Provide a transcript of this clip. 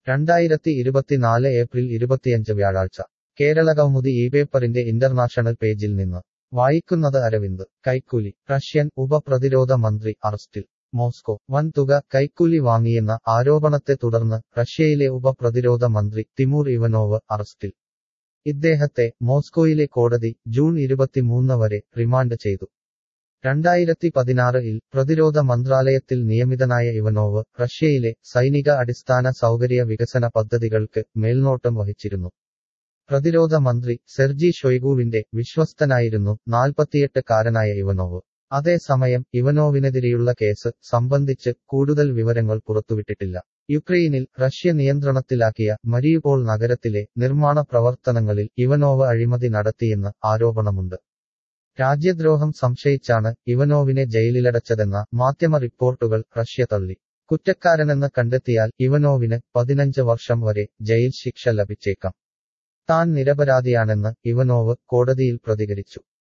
രണ്ടായിരത്തി ഇരുപത്തിനാല് ഏപ്രിൽ ഇരുപത്തിയഞ്ച് വ്യാഴാഴ്ച കേരള കൗമുദി ഈ പേപ്പറിന്റെ ഇന്റർനാഷണൽ പേജിൽ നിന്ന് വായിക്കുന്നത് അരവിന്ദ് കൈക്കൂലി റഷ്യൻ ഉപപ്രതിരോധ മന്ത്രി അറസ്റ്റിൽ മോസ്കോ വൻതുക കൈക്കൂലി വാങ്ങിയെന്ന ആരോപണത്തെ തുടർന്ന് റഷ്യയിലെ ഉപപ്രതിരോധ മന്ത്രി തിമൂർ ഇവനോവ് അറസ്റ്റിൽ ഇദ്ദേഹത്തെ മോസ്കോയിലെ കോടതി ജൂൺ ഇരുപത്തിമൂന്ന് വരെ റിമാൻഡ് ചെയ്തു രണ്ടായിരത്തി പതിനാറിൽ പ്രതിരോധ മന്ത്രാലയത്തിൽ നിയമിതനായ ഇവനോവ് റഷ്യയിലെ സൈനിക അടിസ്ഥാന സൗകര്യ വികസന പദ്ധതികൾക്ക് മേൽനോട്ടം വഹിച്ചിരുന്നു പ്രതിരോധ മന്ത്രി സെർജി ഷൊയ്ഗുവിന്റെ വിശ്വസ്തനായിരുന്നു നാൽപ്പത്തിയെട്ട് കാരനായ ഇവനോവ് അതേസമയം ഇവനോവിനെതിരെയുള്ള കേസ് സംബന്ധിച്ച് കൂടുതൽ വിവരങ്ങൾ പുറത്തുവിട്ടിട്ടില്ല യുക്രൈനിൽ റഷ്യ നിയന്ത്രണത്തിലാക്കിയ മരിയുപോൾ നഗരത്തിലെ നിർമ്മാണ പ്രവർത്തനങ്ങളിൽ ഇവനോവ് അഴിമതി നടത്തിയെന്ന് ആരോപണമുണ്ട് രാജ്യദ്രോഹം സംശയിച്ചാണ് ഇവനോവിനെ ജയിലിലടച്ചതെന്ന മാധ്യമ റിപ്പോർട്ടുകൾ റഷ്യ തള്ളി കുറ്റക്കാരനെന്ന് കണ്ടെത്തിയാൽ ഇവനോവിന് പതിനഞ്ച് വർഷം വരെ ജയിൽ ശിക്ഷ ലഭിച്ചേക്കാം താൻ നിരപരാധിയാണെന്ന് ഇവനോവ് കോടതിയിൽ പ്രതികരിച്ചു